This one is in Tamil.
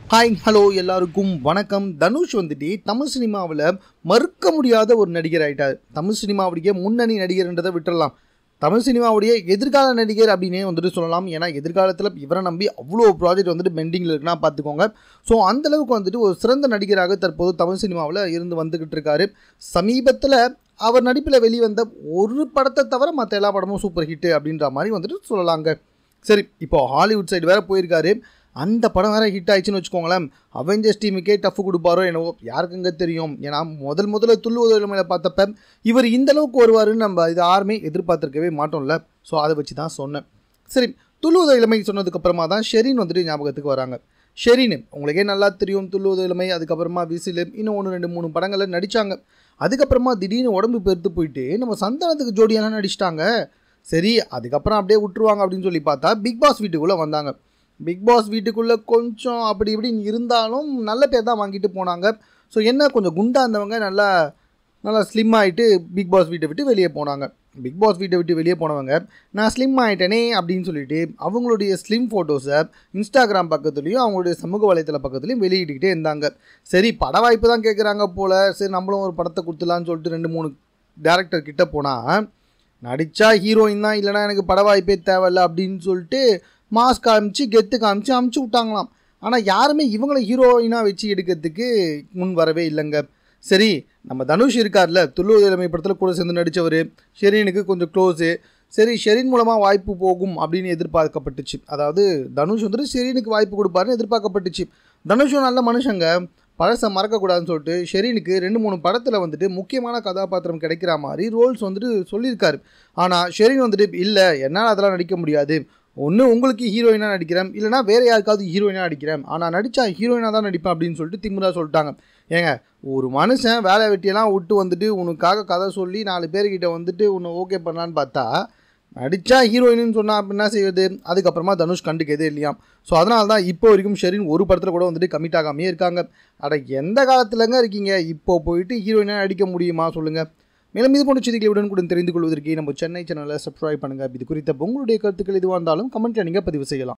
ஹாய் ஹலோ எல்லாருக்கும் வணக்கம் தனுஷ் வந்துட்டு தமிழ் சினிமாவில் மறுக்க முடியாத ஒரு நடிகர் ஆயிட்டார் தமிழ் சினிமாவுடைய முன்னணி நடிகர்ன்றதை விட்டுறலாம் தமிழ் சினிமாவுடைய எதிர்கால நடிகர் அப்படின்னே வந்துட்டு சொல்லலாம் ஏன்னா எதிர்காலத்தில் இவரை நம்பி அவ்வளோ ப்ராஜெக்ட் வந்துட்டு பெண்டிங்கில் இருக்குன்னா பார்த்துக்கோங்க ஸோ அந்தளவுக்கு வந்துட்டு ஒரு சிறந்த நடிகராக தற்போது தமிழ் சினிமாவில் இருந்து வந்துக்கிட்டு இருக்காரு சமீபத்தில் அவர் நடிப்பில் வெளிவந்த ஒரு படத்தை தவிர மற்ற எல்லா படமும் சூப்பர் ஹிட்டு அப்படின்ற மாதிரி வந்துட்டு சொல்லலாங்க சரி இப்போ ஹாலிவுட் சைடு வேற போயிருக்காரு அந்த படம் வேற ஹிட் ஆயிடுச்சுன்னு வச்சுக்கோங்களேன் அவெஞ்சர்ஸ் டீமுக்கே டஃப் கொடுப்பாரோ என்னவோ யாருக்குங்க தெரியும் ஏன்னா முதல் முதல்ல துள்ளு உதவிமையில பார்த்தப்ப இவர் இந்த அளவுக்கு வருவாருன்னு நம்ம இது யாருமே எதிர்பார்த்துருக்கவே மாட்டோம்ல ஸோ அதை வச்சு தான் சொன்னேன் சரி துள்ளு உதவி இளமை சொன்னதுக்கு அப்புறமா தான் ஷெரின் வந்துட்டு ஞாபகத்துக்கு வராங்க ஷெரின் உங்களுக்கே நல்லா தெரியும் துள்ளு உதவி இளமை அதுக்கப்புறமா விசில் இன்னும் ஒன்று ரெண்டு மூணு படங்களில் நடித்தாங்க அதுக்கப்புறமா திடீர்னு உடம்பு பெருத்து போயிட்டு நம்ம சந்தானத்துக்கு ஜோடியெல்லாம் நடிச்சிட்டாங்க சரி அதுக்கப்புறம் அப்படியே விட்டுருவாங்க அப்படின்னு சொல்லி பார்த்தா பிக் பாஸ் வீட்டுக்குள்ளே வந்தாங்க பிக் பாஸ் வீட்டுக்குள்ளே கொஞ்சம் அப்படி இப்படின்னு இருந்தாலும் நல்ல பேர் தான் வாங்கிட்டு போனாங்க ஸோ என்ன கொஞ்சம் குண்டா இருந்தவங்க நல்லா நல்லா ஸ்லிம் ஆகிட்டு பிக் பாஸ் வீட்டை விட்டு வெளியே போனாங்க பிக் பாஸ் வீட்டை விட்டு வெளியே போனவங்க நான் ஸ்லிம் ஆகிட்டேனே அப்படின்னு சொல்லிட்டு அவங்களுடைய ஸ்லிம் ஃபோட்டோஸை இன்ஸ்டாகிராம் பக்கத்துலேயும் அவங்களுடைய சமூக வலைத்தள பக்கத்துலையும் வெளியிட்டுக்கிட்டே இருந்தாங்க சரி பட வாய்ப்பு தான் கேட்குறாங்க போல் சரி நம்மளும் ஒரு படத்தை கொடுத்துலான்னு சொல்லிட்டு ரெண்டு மூணு டேரக்டர் கிட்ட போனால் நடித்தா ஹீரோயின் தான் இல்லைனா எனக்கு பட வாய்ப்பே தேவையில்ல அப்படின்னு சொல்லிட்டு மாஸ்க் காமிச்சு கெத்து காமிச்சு அமுச்சு விட்டாங்களாம் ஆனால் யாருமே இவங்களை ஹீரோயினாக வச்சு எடுக்கிறதுக்கு முன் வரவே இல்லைங்க சரி நம்ம தனுஷ் இருக்கார்ல துள்ளு இளமை படத்தில் கூட சேர்ந்து நடித்தவர் ஷெரீனுக்கு கொஞ்சம் க்ளோஸு சரி ஷெரீன் மூலமாக வாய்ப்பு போகும் அப்படின்னு எதிர்பார்க்கப்பட்டுச்சு அதாவது தனுஷ் வந்துட்டு ஷெரீனுக்கு வாய்ப்பு கொடுப்பாருன்னு எதிர்பார்க்கப்பட்டுச்சு தனுஷும் நல்ல மனுஷங்க பழசை மறக்கக்கூடாதுன்னு சொல்லிட்டு ஷெரீனுக்கு ரெண்டு மூணு படத்தில் வந்துட்டு முக்கியமான கதாபாத்திரம் கிடைக்கிற மாதிரி ரோல்ஸ் வந்துட்டு சொல்லியிருக்காரு ஆனால் ஷெரீன் வந்துட்டு இல்லை என்னால் அதெல்லாம் நடிக்க முடியாது ஒன்று உங்களுக்கு ஹீரோயினாக நடிக்கிறேன் இல்லைனா வேறு யாருக்காவது ஹீரோயினாக நடிக்கிறேன் ஆனால் நடித்தா ஹீரோயினாக தான் நடிப்பேன் அப்படின்னு சொல்லிட்டு திமுறா சொல்லிட்டாங்க ஏங்க ஒரு மனுஷன் வேலை வெட்டியெல்லாம் விட்டு வந்துட்டு உனக்காக கதை சொல்லி நாலு பேர்கிட்ட வந்துட்டு உன்னை ஓகே பண்ணலான்னு பார்த்தா நடித்தா ஹீரோயின்னு சொன்னால் அப்படின்னா செய்வது அதுக்கப்புறமா தனுஷ் கண்டுக்கதே இல்லையாம் ஸோ அதனால தான் இப்போ வரைக்கும் ஷெரின் ஒரு படத்தில் கூட வந்துட்டு கமிட் ஆகாமே இருக்காங்க அட எந்த காலத்துலங்க இருக்கீங்க இப்போ போயிட்டு ஹீரோயினாக நடிக்க முடியுமா சொல்லுங்கள் மேலும் இது போன்ற செய்திகளை உடனுக்குடன் தெரிந்து கொள்வதற்கு நம்ம சென்னை சேனலை சப்ஸ்கிரைப் பண்ணுங்கள் இது குறித்த உங்களுடைய கருத்துக்கள் எதுவாக இருந்தாலும் கமெண்ட்டில் நீங்கள் பதிவு செய்யலாம்